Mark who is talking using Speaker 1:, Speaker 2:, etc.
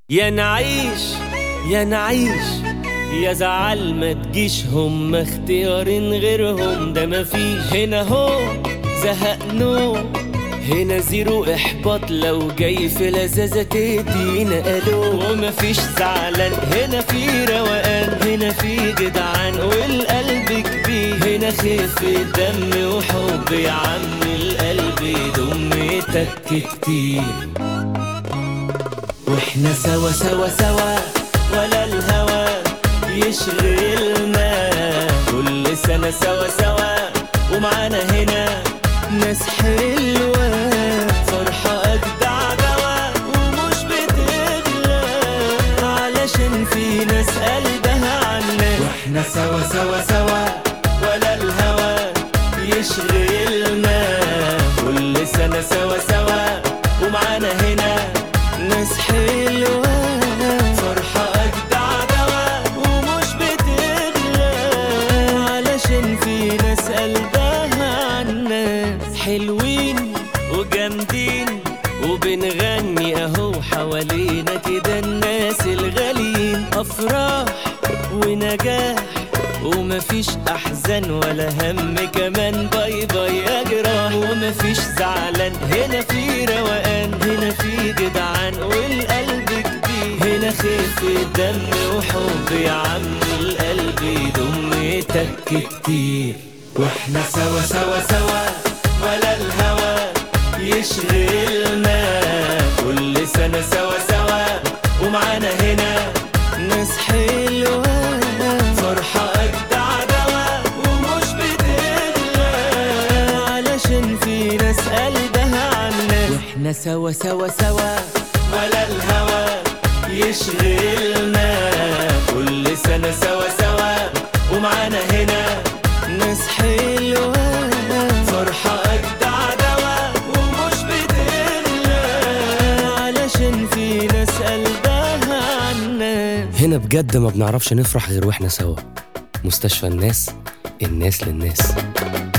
Speaker 1: يا نعيش يا نعيش يا زعل ما تجيش هم اختيارين غيرهم ده مفيش هنا هو زهقنو هنا زيرو احباط لو جاي في لذاذة تدينا الو ومفيش زعلان هنا في روقان هنا في جدعان والقلب كبير هنا خفة دم وحب يا عم القلب يضم تك كتير واحنا سوا سوا سوا ولا الهوى يشغلنا كل سنة سوا سوا ومعانا هنا ناس حلوة فرحة أجدع دوا ومش بتغلى علشان في ناس قلبها عنا واحنا سوا سوا سوا ولا الهوى يشغلنا كل سنة سوا سوا ومعانا هنا ناس حلوة فرحة أجدع دوا ومش بتغلى علشان في ناس قلبها عالناس حلوين وجامدين وبنغني اهو حوالينا كده الناس الغاليين افراح ونجاح ومفيش احزان ولا هم كمان باي باي يا جراح ومفيش زعلان هنا في روقان هنا في جدعان والقلب كبير هنا خفة دم وحب يا عم القلب يضم تك كتير واحنا سوا سوا سوا ولا الهوى يشغلنا كل سنة سوا سوا ومعانا هنا ناس حلوة فرحة أجدع دوا ومش بتغلى علشان في ناس قلبها عنا واحنا سوا سوا سوا ولا الهوى يشغلنا كل سنة سوا سوا ومعانا هنا ناس حلوة فرحة أجدع دوا ومش بتغلى علشان في ناس قلبها عنا هنا بجد ما بنعرفش نفرح غير واحنا سوا مستشفى الناس الناس للناس